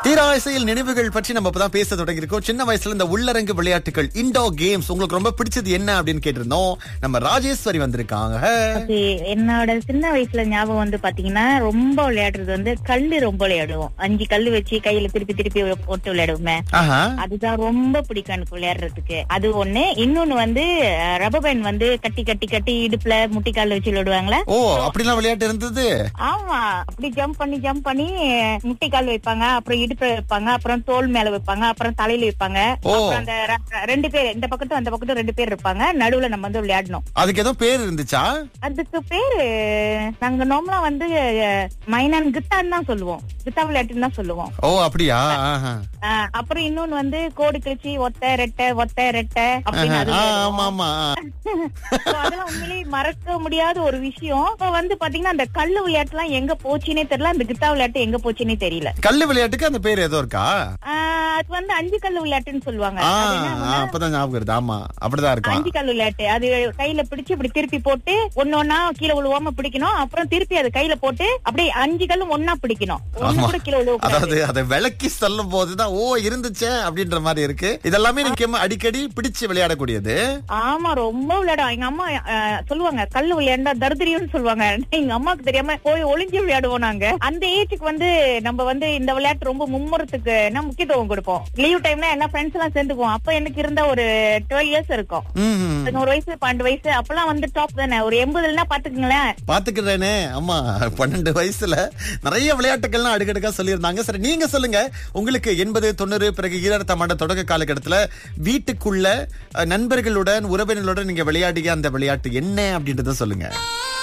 தீராசையில் நினைவுகள் பற்றி நம்ம இப்பதான் பேச தொடங்கி இருக்கோம் சின்ன வயசுல இந்த உள்ளரங்கு விளையாட்டுகள் இண்டோர் கேம்ஸ் உங்களுக்கு ரொம்ப பிடிச்சது என்ன அப்படின்னு கேட்டிருந்தோம் நம்ம ராஜேஸ்வரி வந்திருக்காங்க அது என்னோட சின்ன வயசுல ஞாபகம் வந்து பாத்தீங்கன்னா ரொம்ப விளையாடுறது வந்து கல்லு ரொம்ப விளையாடுவோம் அஞ்சு கல்லு வச்சு கையில திருப்பி திருப்பி போட்டு விளையாடுவோமே ஆஹா அதுதான் ரொம்ப பிடிக்கும் எனக்கு விளையாடுறதுக்கு அது ஒண்ணு இன்னொன்னு வந்து ரப்பர் பேண்ட் வந்து கட்டி கட்டி கட்டி இடுப்புல முட்டிக்கால்ல வச்சு விளையாடுவாங்களே ஓ அப்படிலாம் விளையாட்டு இருந்தது ஆமா அப்படி ஜம்ப் பண்ணி ஜம்ப் பண்ணி முட்டிக்கால் வைப்பாங்க அப்புறம் இடுப்புல வைப்பாங்க அப்புறம் தோல் மேல வைப்பாங்க அப்புறம் தலையில வைப்பாங்க ஓ. அப்புறம் அந்த ர- ர- ரெண்டு பேர் இந்த பக்கத்தும் அந்த பக்கத்தும் ரெண்டு பேர் இருப்பாங்க நடுவுல நம்ம வந்து விளையாடணும் அதுக்கு ஏதோ பேர் இருந்துச்சா அதுக்கு பேரு நாங்க நார்மலா வந்து அஹ், மைனான் கிட்டான்னு தான் சொல்லுவோம் கிட்டா விளையாட்டுன்னு தான் சொல்லுவோம் ஓ அப்படியா ஆஹா. அஹ், அப்புறம் இன்னொன்னு வந்து கோடு கிழிச்சி ஒத்த ரெட்டை ஒத்த ரெட்டை அப்படின்னு ஆஹா. அது ஆ, விளையாடுவோம். ஆமா ஆமா So, அதெல்லாம் உண்மையிலேயே மறக்க முடியாத ஒரு விஷயம் இப்ப வந்து பாத்தீங்கன்னா அந்த கல்லு விளையாட்டு எல்லாம் எங்க போச்சுன்னே தெரியல அந்த கிட்டா விளையாட்டு எங்க போச்சுன்னே தெரியல கல்லு விளையாட்டுக்கு அந்த பேர் ஏதோ இருக்கா ஆஹ் அது வந்து அஞ்சு கல்லு விளையாட்டுன்னு சொல்லுவாங்க ஆ அது என்ன ஆ, அப்பதான் ஞாபகம் வருது ஆமா அப்படிதான் இருக்கும் அஞ்சு கல்லு விளையாட்டு அது கையில பிடிச்சு இப்படி திருப்பி போட்டு ஒண்ணு ஒண்ணா கீழே விழுவாம பிடிக்கணும் அப்புறம் திருப்பி அது கையில போட்டு அப்படியே அஞ்சு கல்லும் ஒண்ணா பிடிக்கணும் ஒண்ணு ஆமா. கூட கீழே விழுவ அதாவது அதை விளக்கி சொல்லும் போதுதான் ஓ இருந்துச்சே அப்படின்ற மாதிரி இருக்கு இதெல்லாமே நீங்க அடிக்கடி பிடிச்சு விளையாடக்கூடியது ஆமா ரொம்ப விளையாடும் எங்க அம்மா அஹ், சொல்லுவாங்க கல்லு விளையாண்டா தரித்திரியம்னு சொல்லுவாங்க எங்க அம்மாக்கு தெரியாம போய் ஒளிஞ்சு விளையாடுவோம் நாங்க அந்த ஏஜுக்கு வந்து நம்ம வந்து இந்த விளையாட்டு ரொம்ப மும்முரத்துக்கு என்ன முக்கியத்துவம் கொடுப்போம் லீவ் டைம்ல என்ன ஃப்ரெண்ட்ஸ் எல்லாம் சேர்ந்துக்குவோம் அப்ப எனக்கு இருந்த ஒரு டுவெல் இயர்ஸ் இருக்கும் ம் பதினோரு வயசு பன்னெண்டு வயசு அப்பெல்லாம் வந்து டாப் தானே ஒரு எண்பதுலன்னா பாத்துக்குங்களேன் பாத்துக்கிறேனே ஆமா பன்னெண்டு வயசுல நிறைய விளையாட்டுகள்லாம் அடுக்கடுக்கா சொல்லியிருந்தாங்க சரி நீங்க சொல்லுங்க உங்களுக்கு எண்பது தொண்ணூறு பிறகு ஈரத்தாம் ஆண்டு தொடக்க காலகட்டத்துல வீட்டுக்குள்ள அஹ், நண்பர்களுடன் உறவினர்களுடன் நீங்க விளையாடிய அந்த விளையாட்டு என்ன அப்படின்றத சொல்லுங்க